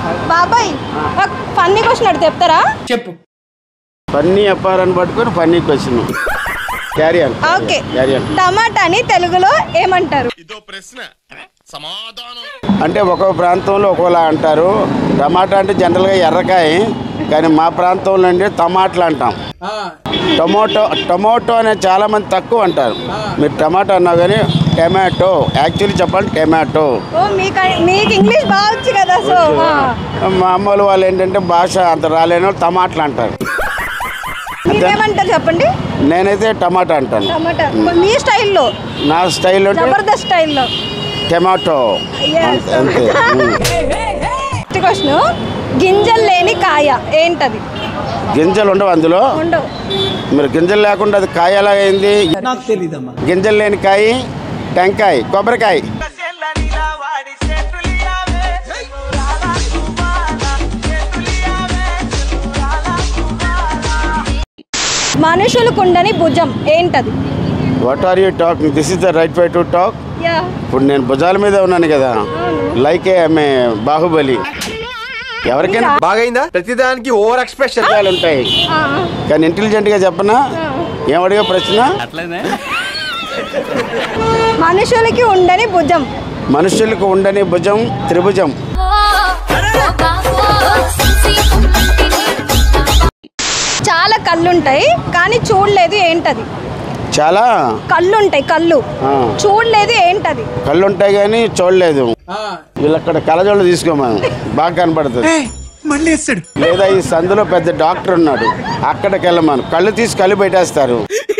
బాబాయ్ ఒక funny question అడిగి చెప్తారా పన్నీ చెప్పారని పట్టుకొని పన్నీకి వచ్చినాం carry on okay carry on టమాటాని తెలుగులో ఏమంటారు అంటే ఒక్కొక్క ప్రాంతంలో ఒక్కోలా అంటారు టమాటా అంటే జనరల్గా ఎర్రకాయ కానీ మా ప్రాంతంలో అంటే టమాటాలు అంటాం టొమాటో టొమాటో అనే చాలా మంది తక్కువ అంటారు మీరు టమాటో అన్నా కానీ టమాటో యాక్చువల్లీ చెప్పాలి టమాటో ఓ మీకు మీకు ఇంగ్లీష్ బాగా వచ్చు కదా సో మా అమ్మలు వాళ్ళు ఏంటంటే భాష అంత రాలేని వాళ్ళు టమాటాలు అంటారు మీరేమంటారు చెప్పండి నేనైతే టమాటా అంటాను టమాటా మీ స్టైల్లో నా స్టైల్ అంటే జబర్దస్త్ స్టైల్లో టమాటో అంతే అంతే ఉమ్. నెక్స్ట్ క్వశ్చన్ గింజలు లేని కాయ ఏంటది గింజలు ఉండవు అందులో ఉండవు మీరు గింజలు లేకుండా అది కాయ ఎలా అయింది గింజలు లేని కాయ టెంకాయ కొబ్బరికాయ మనుషులకు ఉండని భుజం ఏంటది what are you talking this is the right way to talk yeah ఇప్పుడు నేను భుజాల మీద ఉన్నాను కదా లైక్ ఏ ఆమె బాహుబలి ఎవరికైనా బాగైందా ప్రతిదానికి ఓవర్ ఎక్స్ప్రెషన్ భుజాలు ఉంటాయి కానీ ఇంటెలిజెంట్గా చెప్పనా ఏమడిగా ప్రశ్న మనుషులకి ఉండని భుజం మనుషులకు ఉండని భుజం త్రిభుజం చాలా కళ్ళు ఉంటాయి కానీ చూడలేదు ఏంటది చాలా కళ్ళు ఉంటాయి కళ్ళు ఆ, చూడలేదు ఏంటది కళ్ళు ఉంటాయి కానీ చూడలేదు వీళ్ళు అక్కడ కళ్ళజోళ్ళు తీసుకోమను బాగా కనపడుతుంది లేదా ఈ సందులో పెద్ద డాక్టర్ ఉన్నాడు అక్కడికి వెళ్ళమను కళ్ళు తీసి కళ్ళు పెట్టేస్తారు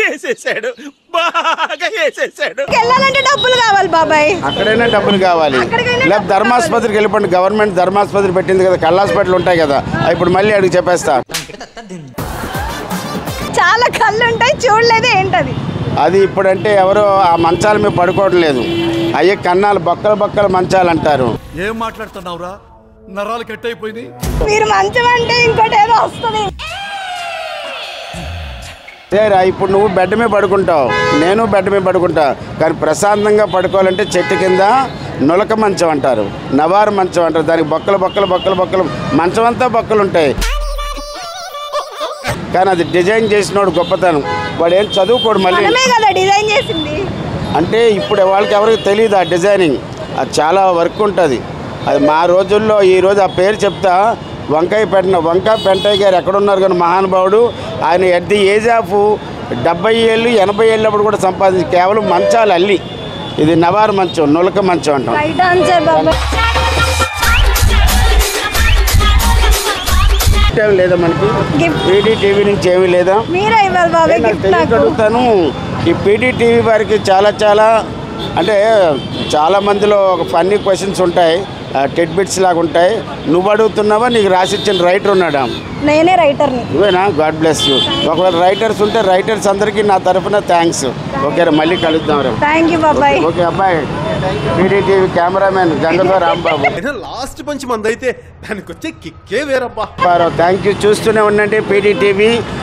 వెళ్ళాలంటే డబ్బులు కావాలి బాబాయ్ అక్కడైనా డబ్బులు కావాలి అక్కడికైనా లేదా ధర్మాసుపత్రికి వెళ్ళిపోండి గవర్నమెంట్ ధర్మాసుపత్రి పెట్టింది కదా కళ్ళ హాస్పిటల్ ఉంటాయి కదా ఇప్పుడు మళ్ళీ అడిగి చెప్పేస్తా చాలా కళ్ళు ఉంటాయి చూడలేదు ఏంటది అది ఇప్పుడంటే ఎవరో ఆ మంచాల మీద పడుకోవడం లేదు అయ్యే కన్నాలు బొక్కలు బొక్కలు మంచాలు అంటారు ఏం మాట్లాడుతున్నావురా నరాలు కట్ అయిపోయింది మీరు మంచం అంటే ఇంకోటి ఏదో వస్తుంది సరే ఇప్పుడు నువ్వు బెడ్ మీద పడుకుంటావు నేను బెడ్ మీద పడుకుంటా కానీ ప్రశాంతంగా పడుకోవాలంటే చెట్టు కింద నులక మంచం అంటారు నవారు మంచం అంటారు దానికి బొక్కలు బొక్కలు బొక్కలు బొక్కలు మంచం అంతా బొక్కలు ఉంటాయి కానీ అది డిజైన్ చేసినోడు గొప్పతనం వాడు ఏం చదువుకోడు మళ్ళీ మనమే కదా డిజైన్ చేసింది అంటే ఇప్పుడు వాళ్ళకి ఎవరికి తెలియదు ఆ డిజైనింగ్ అది చాలా వర్క్ ఉంటుంది అది మా రోజుల్లో ఈ రోజు ఆ పేరు చెప్తా వంకాయ పెట్టిన వంకాయ పెంటయ్య గారు ఎక్కడున్నారు కానీ మహానుభావుడు ఆయన ఎట్ ది ఏజ్ ఆఫ్ డెబ్బై ఏళ్ళు ఎనభై ఏళ్ళప్పుడు కూడా సంపాదించి కేవలం మంచాలు అల్లి ఇది నవారు మంచం నులక మంచం అంటాం రైట్ ఆన్సర్ బాబాయ్ ఏం లేదా మనకి Gift. పీడీ టీవీ నుంచి ఏమీ లేదా మీరే ఇవ్వాలి బాబాయ్ నేను గిఫ్ట్ తెలియక నాకు అడుగుతాను ఈ పీడీ టీవీ వారికి చాలా చాలా అంటే చాలా మందిలో ఒక ఫన్నీ క్వశ్చన్స్ ఉంటాయి టెడ్ బిట్స్ లాగా ఉంటాయి నువ్వు అడుగుతున్నావా నీకు రాసిచ్చిన రైటర్ ఉన్నాడా నేనే రైటర్ని నువ్వేనా గాడ్ బ్లెస్ యూ ఒకవేళ రైటర్స్ ఉంటే రైటర్స్ అందరికీ నా తరఫున థ్యాంక్స్ ఓకే మళ్ళీ కలుద్దాం రా థ్యాంక్ యూ బాబాయ్ ఓకే అబ్బాయి పీడీ టీవీ కెమెరామెన్ గంగతో రాంబాబు లాస్ట్ పంచి మంది అయితే దానికి వచ్చే కిక్కే వేరబ్బా థ్యాంక్ యూ చూస్తూనే ఉండండి పీడీ టీవీ